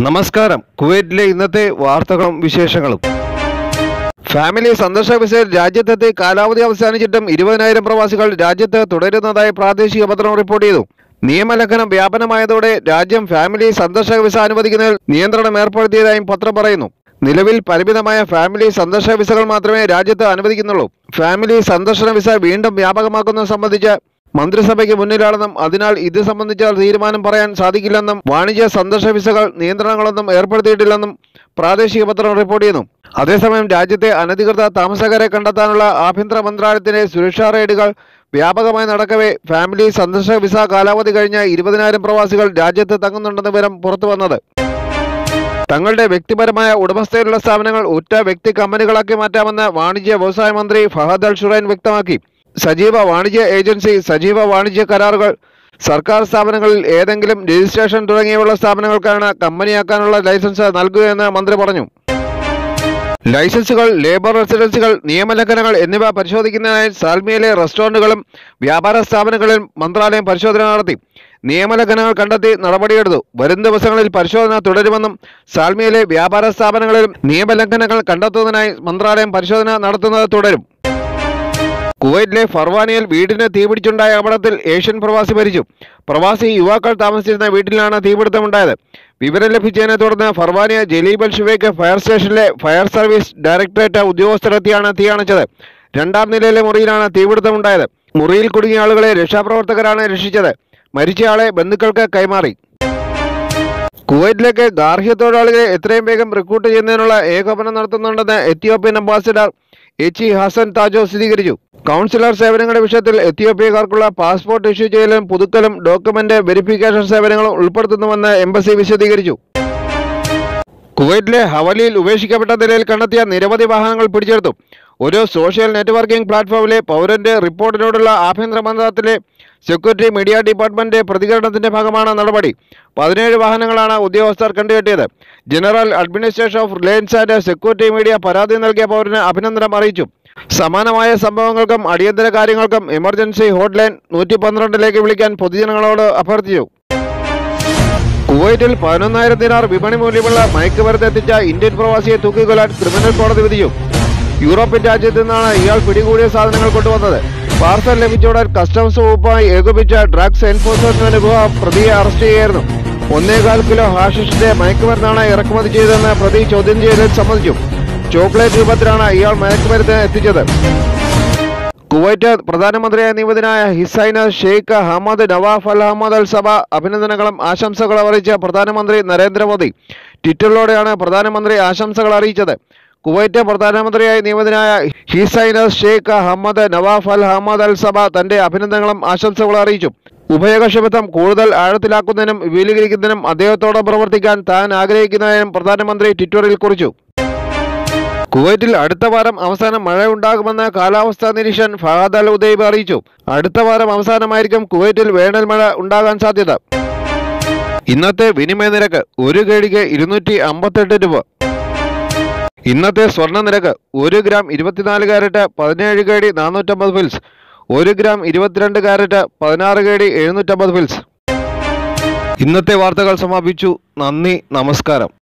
നമസ്കാരം കുവൈറ്റിലെ ഇന്നത്തെ വാർത്തകളും വിശേഷങ്ങളും ഫാമിലി സന്ദർശക വിസയിൽ രാജ്യത്തെത്തി കാലാവധി അവസാനിച്ചിട്ടും ഇരുപതിനായിരം പ്രവാസികൾ രാജ്യത്ത് തുടരുന്നതായി പ്രാദേശിക പത്രം റിപ്പോർട്ട് ചെയ്തു നിയമലംഘനം വ്യാപനമായതോടെ രാജ്യം ഫാമിലി സന്ദർശക വിസ അനുവദിക്കുന്നതിൽ നിയന്ത്രണം ഏർപ്പെടുത്തിയതായും പത്രം പറയുന്നു നിലവിൽ പരിമിതമായ ഫാമിലി സന്ദർശക വിസകൾ മാത്രമേ രാജ്യത്ത് അനുവദിക്കുന്നുള്ളൂ ഫാമിലി സന്ദർശന വിസ വീണ്ടും വ്യാപകമാക്കുന്നത് സംബന്ധിച്ച് മന്ത്രിസഭയ്ക്ക് മുന്നിലാണെന്നും അതിനാൽ ഇത് സംബന്ധിച്ച തീരുമാനം പറയാൻ സാധിക്കില്ലെന്നും വാണിജ്യ സന്ദർശന വിസകൾ നിയന്ത്രണങ്ങളൊന്നും ഏർപ്പെടുത്തിയിട്ടില്ലെന്നും പ്രാദേശിക പത്രം റിപ്പോർട്ട് ചെയ്യുന്നു അതേസമയം രാജ്യത്തെ അനധികൃത താമസക്കാരെ കണ്ടെത്താനുള്ള ആഭ്യന്തര മന്ത്രാലയത്തിന്റെ സുരക്ഷാ റെയ്ഡുകൾ വ്യാപകമായി നടക്കവേ ഫാമിലി സന്ദർശക വിസ കാലാവധി കഴിഞ്ഞ ഇരുപതിനായിരം പ്രവാസികൾ രാജ്യത്ത് തങ്ങുന്നുണ്ടെന്ന വിവരം പുറത്തു വന്നത് തങ്ങളുടെ വ്യക്തിപരമായ ഉടമസ്ഥയിലുള്ള സ്ഥാപനങ്ങൾ ഒറ്റ വ്യക്തി കമ്പനികളാക്കി മാറ്റാമെന്ന് വാണിജ്യ വ്യവസായ മന്ത്രി ഫഹദ് അൽ ഷുറൈൻ വ്യക്തമാക്കി സജീവ വാണിജ്യ ഏജൻസി സജീവ വാണിജ്യ കരാറുകൾ സർക്കാർ സ്ഥാപനങ്ങളിൽ ഏതെങ്കിലും രജിസ്ട്രേഷൻ തുടങ്ങിയവയുള്ള സ്ഥാപനങ്ങൾക്കാണ് കമ്പനിയാക്കാനുള്ള ലൈസൻസ് നൽകുകയെന്ന് മന്ത്രി പറഞ്ഞു ലൈസൻസുകൾ ലേബർ റെസിഡൻസുകൾ നിയമലംഘനങ്ങൾ എന്നിവ പരിശോധിക്കുന്നതിനായി സാൽമിയയിലെ റെസ്റ്റോറന്റുകളും വ്യാപാര സ്ഥാപനങ്ങളിലും മന്ത്രാലയം പരിശോധന നടത്തി നിയമലംഘനങ്ങൾ കണ്ടെത്തി നടപടിയെടുത്തു വരും ദിവസങ്ങളിൽ പരിശോധന തുടരുമെന്നും സാൽമിയയിലെ വ്യാപാര സ്ഥാപനങ്ങളിലും നിയമലംഘനങ്ങൾ കണ്ടെത്തുന്നതിനായി മന്ത്രാലയം പരിശോധന നടത്തുന്നത് തുടരും കുവൈറ്റിലെ ഫർവാനിയിൽ വീടിന് തീപിടിച്ചുണ്ടായ അപകടത്തിൽ ഏഷ്യൻ പ്രവാസി മരിച്ചു പ്രവാസി യുവാക്കൾ താമസിച്ചിരുന്ന വീട്ടിലാണ് തീപിടുത്തമുണ്ടായത് വിവരം ലഭിച്ചതിനെ തുടർന്ന് ഫർവാനിയ ജലീബൽ ഷുവേക്ക് ഫയർ സ്റ്റേഷനിലെ ഫയർ സർവീസ് ഡയറക്ടറേറ്റ് ഉദ്യോഗസ്ഥരെത്തിയാണ് തീ അണച്ചത് രണ്ടാം നിലയിലെ മുറിയിലാണ് തീപിടുത്തമുണ്ടായത് മുറിയിൽ കുടുങ്ങിയ ആളുകളെ രക്ഷാപ്രവർത്തകരാണ് രക്ഷിച്ചത് മരിച്ചയാളെ ബന്ധുക്കൾക്ക് കൈമാറി കുവൈറ്റിലേക്ക് ഗാർഹിക തൊഴിലാളികളെ എത്രയും വേഗം റിക്രൂട്ട് ചെയ്യുന്നതിനുള്ള ഏകോപനം നടത്തുന്നുണ്ടെന്ന് എത്യോപ്യൻ അംബാസിഡർ എച്ചി ഹസൻ താജോ സ്ഥിരീകരിച്ചു കൗൺസിലർ സേവനങ്ങളുടെ വിഷയത്തിൽ എത്യോപ്യക്കാർക്കുള്ള പാസ്പോർട്ട് ഇഷ്യൂ ചെയ്യലും പുതുക്കലും ഡോക്യുമെന്റ് വെരിഫിക്കേഷൻ സേവനങ്ങളും ഉൾപ്പെടുത്തുന്നുവെന്ന് എംബസി വിശദീകരിച്ചു കുവൈറ്റിലെ ഹവലിയിൽ ഉപേക്ഷിക്കപ്പെട്ട നിലയിൽ കണ്ടെത്തിയ നിരവധി വാഹനങ്ങൾ പിടിച്ചെടുത്തു ഒരു സോഷ്യൽ നെറ്റ്വർക്കിംഗ് പ്ലാറ്റ്ഫോമിലെ പൗരന്റെ റിപ്പോർട്ടിനോടുള്ള ആഭ്യന്തര മന്ത്രാലയത്തിലെ സെക്യൂരിറ്റി മീഡിയ ഡിപ്പാർട്ട്മെന്റ് പ്രതികരണത്തിന്റെ ഭാഗമാണ് നടപടി പതിനേഴ് വാഹനങ്ങളാണ് ഉദ്യോഗസ്ഥർ കണ്ടുകെട്ടിയത് general administration of relations and security media പരാതി നൽകിയ പൗരന് അഭിനന്ദനം അറിയിച്ചു സമാനമായ സംഭവങ്ങൾക്കും അടിയന്തര കാര്യങ്ങൾക്കും എമർജൻസി ഹോട്ട്ലൈൻ നൂറ്റി പന്ത്രണ്ടിലേക്ക് വിളിക്കാൻ പൊതുജനങ്ങളോട് അഭ്യർത്ഥിച്ചു കുവൈറ്റിൽ പതിനൊന്നായിരം ദിനാർ വിപണി മൂല്യമുള്ള മയക്കുമരുന്ന് എത്തിച്ച ഇന്ത്യൻ പ്രവാസിയെ തൂക്കിക്കൊല്ലാൻ ക്രിമിനൽ കോടതി വിധിച്ചു യൂറോപ്യൻ രാജ്യത്ത് നിന്നാണ് ഇയാൾ പിടികൂടിയ സാധനങ്ങൾ കൊണ്ടുവന്നത് പാർസൽ ലഭിച്ചോടെ കസ്റ്റംസ് വകുപ്പുമായി ഏകോപിച്ച ഡ്രഗ്സ് എൻഫോഴ്സ്മെന്റ് വിഭാഗം പ്രതിയെ അറസ്റ്റ് ചെയ്യായിരുന്നു ഒന്നേകാൽ കിലോ ഹാഷിഷിന്റെ മയക്കുമരുന്നാണ് ഇറക്കുമതി ചെയ്തതെന്ന് പ്രതി ചോദ്യം ചെയ്യലിൽ സമ്മതിച്ചു ചോക്ലേറ്റ് രൂപത്തിലാണ് ഇയാൾ മയക്കുമരുന്ന് എത്തിച്ചത് കുവൈറ്റ് പ്രധാനമന്ത്രിയായി നിയമിതനായ his highness Sheikh Hamad Nawaf al Ahmad al Sabah അഭിനന്ദനങ്ങളും ആശംസകളും അറിയിച്ച പ്രധാനമന്ത്രി നരേന്ദ്രമോദി ട്വിറ്ററിലൂടെയാണ് പ്രധാനമന്ത്രി ആശംസകൾ അറിയിച്ചത് കുവൈറ്റ് പ്രധാനമന്ത്രിയായി നിയമിതനായ his highness Sheikh Hamad Nawaf al Ahmad al Sabah തന്റെ അഭിനന്ദനങ്ങളും ആശംസകളും അറിയിച്ചു ഉഭയകക്ഷി ബന്ധം കൂടുതൽ ആഴത്തിലാക്കുന്നതിനും വിപുലീകരിക്കുന്നതിനും അദ്ദേഹത്തോട് പ്രവർത്തിക്കാൻ താൻ ആഗ്രഹിക്കുന്നതിനും പ്രധാനമന്ത്രി ട്വിറ്ററിൽ കുറിച്ചു കുവൈറ്റിൽ അടുത്ത വാരം അവസാനം മഴ ഉണ്ടാകുമെന്ന് കാലാവസ്ഥാ നിരീക്ഷൻ ഫഹാദ് അൽ ഉദൈബ് അറിയിച്ചു അടുത്ത വാരം അവസാനമായിരിക്കും കുവൈറ്റിൽ വേനൽ മഴ ഉണ്ടാകാൻ സാധ്യത ഇന്നത്തെ വിനിമയ നിരക്ക് ഒരു കേടിക്ക് ഇരുന്നൂറ്റി അമ്പത്തെട്ട് രൂപ ഇന്നത്തെ സ്വർണ്ണ നിരക്ക് ഒരു ഗ്രാം ഇരുപത്തിനാല് കാരറ്റ് പതിനേഴ് കേടി നാനൂറ്റമ്പത് ഫിൽസ് ഒരു ഗ്രാം ഇരുപത്തിരണ്ട് കാരറ്റ് പതിനാറ് കേടി എഴുന്നൂറ്റമ്പത് ഫിൽസ് ഇന്നത്തെ വാർത്തകൾ സമാപിച്ചു നന്ദി നമസ്കാരം